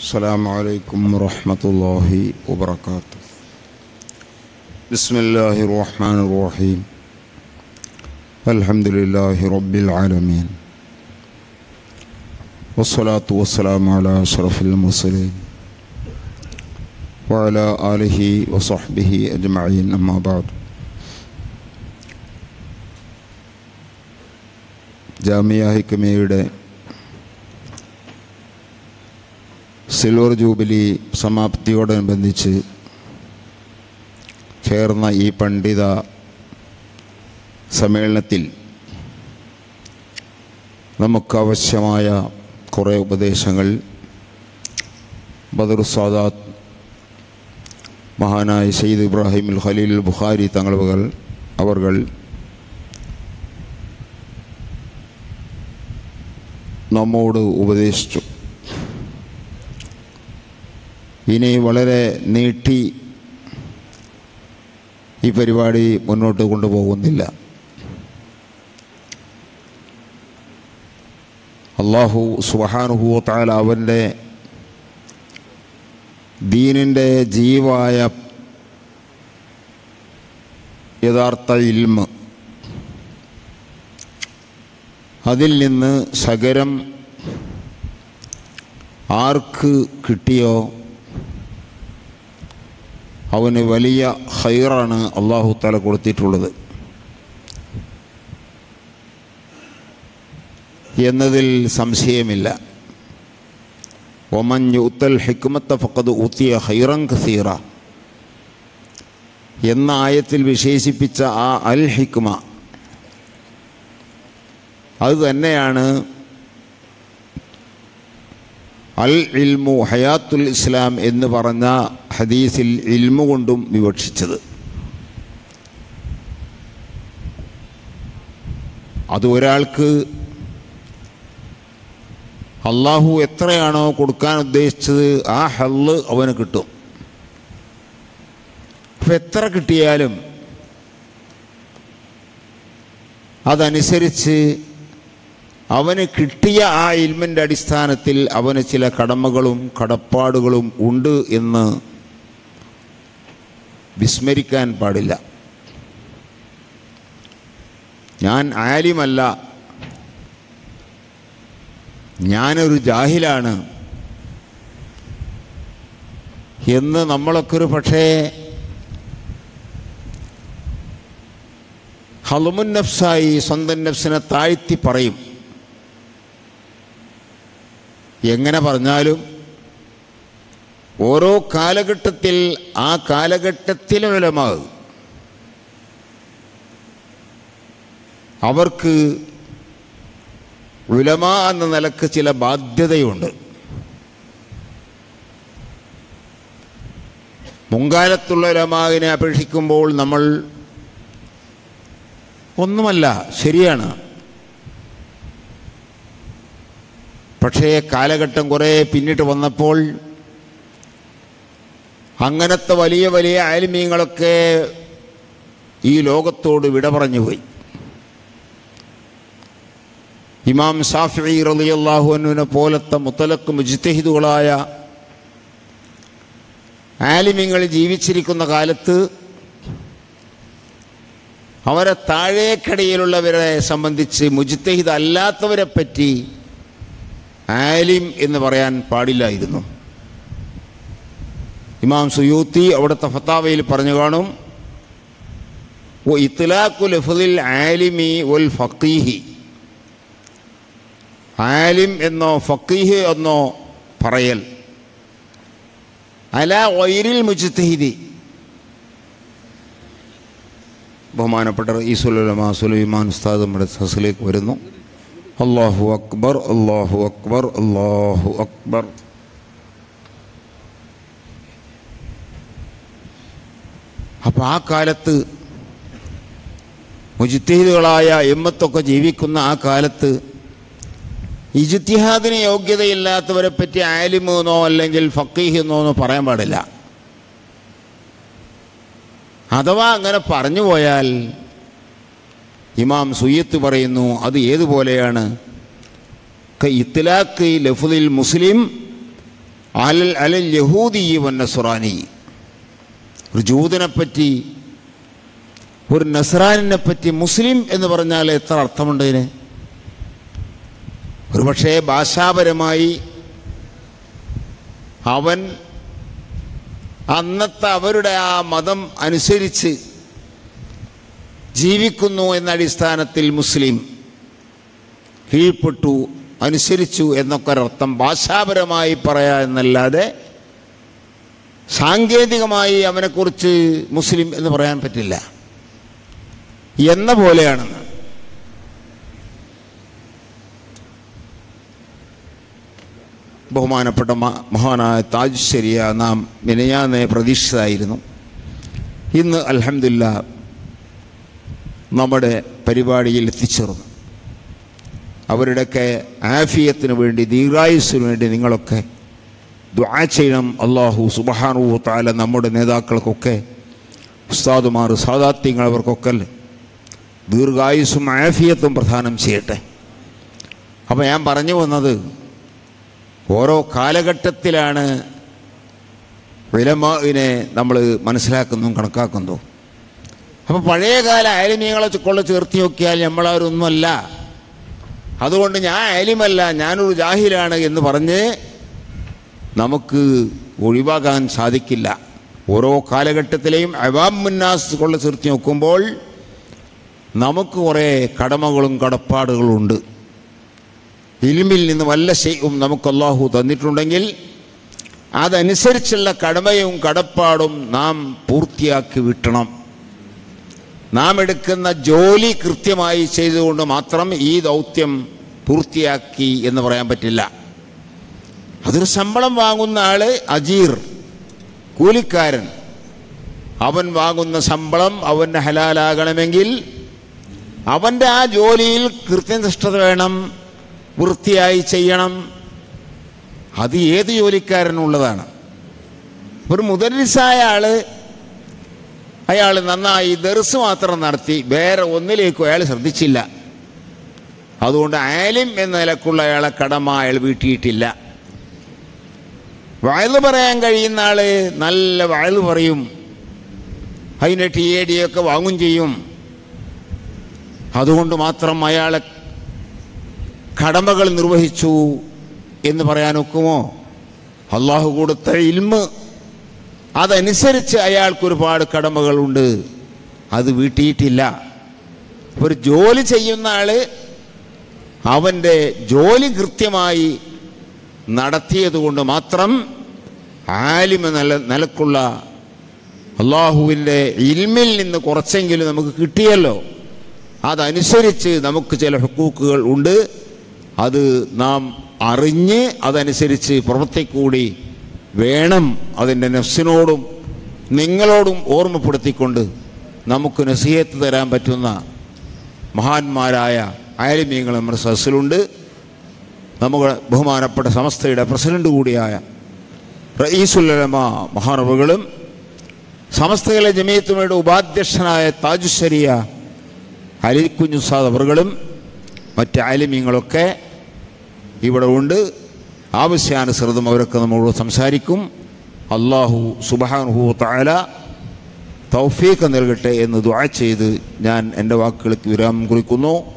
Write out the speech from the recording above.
السلام عليكم ورحمة الله وبركاته بسم الله الرحمن الرحيم الحمد لله رب العالمين والصلاة والسلام على أشرف المرسلين وعلى آله وصحبه أجمعين أما بعد ജാമിയ ഹിക്കമയുടെ silver jubilee സമാപ്തിയോടനുബന്ധിച്ച് ചേർന്ന ഈ പണ്ഡിത സമ്മേളനത്തിൽ നമുക്കാവശ്യമായ കുറേ ഉപദേശങ്ങൾ ബദർ സാദാത്ത് മഹാനായ സയ്യിദ് ഇബ്രാഹിം അൽ ഖലീൽ ബുഖാരി തങ്ങളുകൾ അവർകൾ നമ്മോട് ഉപദേശിച്ചു ഇനി വളരെ നീട്ടി ഈ പരിപാടി മുന്നോട്ട് കൊണ്ടുപോകുന്നില്ല അള്ളാഹു സുബഹാനുഹു താല അവൻ്റെ ദീനിൻ്റെ ജീവായ യഥാർത്ഥ ഇൽമ അതിൽ നിന്ന് സകരം ആർക്ക് കിട്ടിയോ അവന് വലിയ ഹൈറാണ് അള്ളാഹു താല കൊടുത്തിട്ടുള്ളത് എന്നതിൽ സംശയമില്ല ഒമൻ ഉത്തൽ ഹിക്മത്ത ഫക്കത് ഊത്തിയ ഹൈറൻ ഖസീറ എന്ന ആയത്തിൽ വിശേഷിപ്പിച്ച ആ അൽ ഹിക്മ അത് തന്നെയാണ് അൽ ഇൽമു ഹയാത്തുൽ ഇസ്ലാം എന്ന് പറഞ്ഞ ഹദീസിൽ ഇൽമു കൊണ്ടും വിവക്ഷിച്ചത് അത് ഒരാൾക്ക് അള്ളാഹു എത്രയാണോ കൊടുക്കാൻ ഉദ്ദേശിച്ചത് ആ ഹല്ല് അവന് കിട്ടും അപ്പം എത്ര കിട്ടിയാലും അതനുസരിച്ച് അവന് കിട്ടിയ ആ ഇൽമിൻ്റെ അടിസ്ഥാനത്തിൽ അവന് ചില കടമകളും കടപ്പാടുകളും ഉണ്ട് എന്ന് വിസ്മരിക്കാൻ പാടില്ല ഞാൻ ആലിമല്ല ഞാനൊരു ജാഹിലാണ് എന്ന് നമ്മളൊക്കെ ഒരു പക്ഷേ ഹലുമുൻ നഫ്സായി സ്വന്തം നഫ്സിനെ താഴ്ത്തി പറയും എങ്ങനെ പറഞ്ഞാലും ഓരോ കാലഘട്ടത്തിൽ ആ കാലഘട്ടത്തിലെ വിലമാകും അവർക്ക് ഉലമ എന്ന നിലക്ക് ചില ബാധ്യതയുണ്ട് മുൻകാലത്തുള്ള ഉലമാവിനെ അപേക്ഷിക്കുമ്പോൾ നമ്മൾ ഒന്നുമല്ല ശരിയാണ് പക്ഷേ കാലഘട്ടം കുറേ പിന്നിട്ട് വന്നപ്പോൾ അങ്ങനത്തെ വലിയ വലിയ ആലിമീങ്ങളൊക്കെ ഈ ലോകത്തോട് വിട പറഞ്ഞു പോയി ഇമാം ഷാഫി റലിയല്ലാഹുവിനെ പോലത്തെ മുത്തലക്ക് മുജിത്തഹിദുകളായ ആലിമ്യങ്ങൾ ജീവിച്ചിരിക്കുന്ന കാലത്ത് അവരെ താഴേക്കടയിലുള്ളവരെ സംബന്ധിച്ച് മുജിത്തഹിദ് അല്ലാത്തവരെ പറ്റി ആലിം എന്ന് പറയാൻ പാടില്ലായിരുന്നു ഇമാം സുയൂത്തി അവിടുത്തെ ഫത്താവയിൽ പറഞ്ഞു കാണും ഓ ഇത്ലാഖു ലഫുദിൽ ആലിമി ഒൽ ഫക്കീഹി ആലിം എന്നോ ഫക്കീഹ് എന്നോ പറയൽ അല വൈരിൽ മുജിത്തഹിദി ബഹുമാനപ്പെട്ട ഈസുലമ സുലൈമാൻ ഉസ്താദ് നമ്മുടെ സസിലേക്ക് വരുന്നു അള്ളാഹു അക്ബർ അള്ളാഹു അക്ബർ അള്ളാഹു അക്ബർ അപ്പം ആ കാലത്ത് മുജിത്തീദുകളായ എമ്മത്തൊക്കെ ജീവിക്കുന്ന ആ കാലത്ത് ഇജിത്തിഹാദിന് യോഗ്യതയില്ലാത്തവരെ പറ്റി ആലിമെന്നോ അല്ലെങ്കിൽ ഫക്കീഹെന്നോ എന്നോ പറയാൻ പാടില്ല അഥവാ അങ്ങനെ പറഞ്ഞു പോയാൽ ഇമാം സുയ്യത്ത് പറയുന്നു അത് ഏതുപോലെയാണ് ഇത്തിലാക്ക് ലഫുദിൽ മുസ്ലിം അലൽ അലൽ യഹൂദി വന്നസുറാനി ഒരു ജൂതനെപ്പറ്റി ഒരു നസ്രാനിനെ പറ്റി മുസ്ലിം എന്ന് പറഞ്ഞാൽ എത്ര അർത്ഥമുണ്ട് ഇതിന് ഒരുപക്ഷേ ഭാഷാപരമായി അവൻ അന്നത്തെ അവരുടെ ആ മതം അനുസരിച്ച് ജീവിക്കുന്നു എന്ന അടിസ്ഥാനത്തിൽ മുസ്ലിം കീഴ്പ്പെട്ടു അനുസരിച്ചു എന്നൊക്കെ ഒരർത്ഥം ഭാഷാപരമായി പറയാ എന്നല്ലാതെ സാങ്കേതികമായി അവനെക്കുറിച്ച് മുസ്ലിം എന്ന് പറയാൻ പറ്റില്ല എന്ന പോലെയാണെന്ന് ബഹുമാനപ്പെട്ട മ- മഹാനായ താജ് ശരിയ നാം മിനയാന്നെ പ്രതീക്ഷിച്ചതായിരുന്നു ഇന്ന് അൽഹംദില്ല നമ്മുടെ പരിപാടിയിൽ എത്തിച്ചേർന്നു അവരുടെയൊക്കെ ആഫിയത്തിന് വേണ്ടി ദീർഘായുസ്സിന് വേണ്ടി നിങ്ങളൊക്കെ ദുആ ചെയ്യണം അള്ളാഹു സുബഹാനു താല നമ്മുടെ നേതാക്കൾക്കൊക്കെ ഉസ്താദുമാർ സാദാത്യങ്ങൾ അവർക്കൊക്കെ ദീർഘായുസ്സും ആഫിയത്തും പ്രദാനം ചെയ്യട്ടെ അപ്പോൾ ഞാൻ പറഞ്ഞു വന്നത് ഓരോ കാലഘട്ടത്തിലാണ് വിലമാവിനെ നമ്മൾ മനസ്സിലാക്കുന്നതും കണക്കാക്കുന്നതും അപ്പോൾ പഴയകാല ആലിമീങ്ങളെ കൊള്ള ചേർത്തി നോക്കിയാൽ നമ്മളവരൊന്നുമല്ല അതുകൊണ്ട് ഞാൻ ആലിമല്ല ഞാനൊരു ജാഹിലാണ് എന്ന് പറഞ്ഞ് നമുക്ക് ഒഴിവാക്കാൻ സാധിക്കില്ല ഓരോ കാലഘട്ടത്തിലെയും അവാം മുന്നാസ് കൊള്ള ചേർത്തി നോക്കുമ്പോൾ നമുക്ക് കുറേ കടമകളും കടപ്പാടുകളും ഉണ്ട് ഇൽമിൽ നിന്ന് വല്ല ശൈവും നമുക്ക് അള്ളാഹു തന്നിട്ടുണ്ടെങ്കിൽ അതനുസരിച്ചുള്ള കടമയും കടപ്പാടും നാം പൂർത്തിയാക്കി വിട്ടണം നാം എടുക്കുന്ന ജോലി കൃത്യമായി ചെയ്തുകൊണ്ട് മാത്രം ഈ ദൗത്യം പൂർത്തിയാക്കി എന്ന് പറയാൻ പറ്റില്ല അതൊരു ശമ്പളം വാങ്ങുന്ന ആള് അജീർ കൂലിക്കാരൻ അവൻ വാങ്ങുന്ന ശമ്പളം അവന് ഹലാലാകണമെങ്കിൽ അവൻ്റെ ആ ജോലിയിൽ കൃത്യനിഷ്ഠത വേണം വൃത്തിയായി ചെയ്യണം അത് ഏത് ജോലിക്കാരനുള്ളതാണ് ഒരു മുദരിസായ ആള് അയാൾ നന്നായി ദർസ് മാത്രം നടത്തി വേറെ ഒന്നിലേക്കും അയാൾ ശ്രദ്ധിച്ചില്ല അതുകൊണ്ട് ആലിം എന്ന നിലക്കുള്ള അയാളെ കടമ അയാൾ വീട്ടിയിട്ടില്ല വയല് പറയാൻ കഴിയുന്ന ആള് നല്ല വയല് പറയും അതിൻ്റെ ടി എ ഡി ഒക്കെ വാങ്ങും ചെയ്യും അതുകൊണ്ട് മാത്രം അയാളെ കടമകൾ നിർവഹിച്ചു എന്ന് പറയാൻ ഒക്കുമോ അള്ളാഹു കൊടുത്ത ഇൽമ് അതനുസരിച്ച് അയാൾക്ക് ഒരുപാട് കടമകളുണ്ട് അത് വീട്ടിയിട്ടില്ല ഒരു ജോലി ചെയ്യുന്ന ആള് അവൻ്റെ ജോലി കൃത്യമായി നടത്തിയത് കൊണ്ട് മാത്രം ആലിമ നില നിലക്കുള്ള അള്ളാഹുവിൻ്റെ ഇൽമിൽ നിന്ന് കുറച്ചെങ്കിലും നമുക്ക് കിട്ടിയല്ലോ അതനുസരിച്ച് നമുക്ക് ചില ഹുക്കൂക്കുകൾ ഉണ്ട് അത് നാം അറിഞ്ഞ് അതനുസരിച്ച് പ്രവർത്തിക്കൂടി വേണം അതിൻ്റെ നെഫ്സിനോടും നിങ്ങളോടും ഓർമ്മപ്പെടുത്തിക്കൊണ്ട് നമുക്ക് നസീഹത്ത് തരാൻ പറ്റുന്ന മഹാന്മാരായ ആലിമീങ്ങൾ നമ്മുടെ സദസ്സിലുണ്ട് നമ്മുടെ ബഹുമാനപ്പെട്ട സംസ്ഥയുടെ പ്രസിഡന്റ് കൂടിയായ റയീസുല്ലമ മഹാനവകളും സമസ്തയിലെ ജമീയത്തുമയുടെ ഉപാധ്യക്ഷനായ താജുശരിയ അലിക്കുഞ്ഞു സാദ് അവറുകളും മറ്റ് ആലിമീങ്ങളൊക്കെ ഇവിടെ ഉണ്ട് ആവശ്യാനുസൃതം അവരൊക്കെ നമ്മളോട് സംസാരിക്കും അള്ളാഹു സുബാനുഹു താല തൗഫീഖ് നൽകട്ടെ എന്ന് ദുആ ചെയ്ത് ഞാൻ എൻ്റെ വാക്കുകൾക്ക് വിരാമം കുറിക്കുന്നു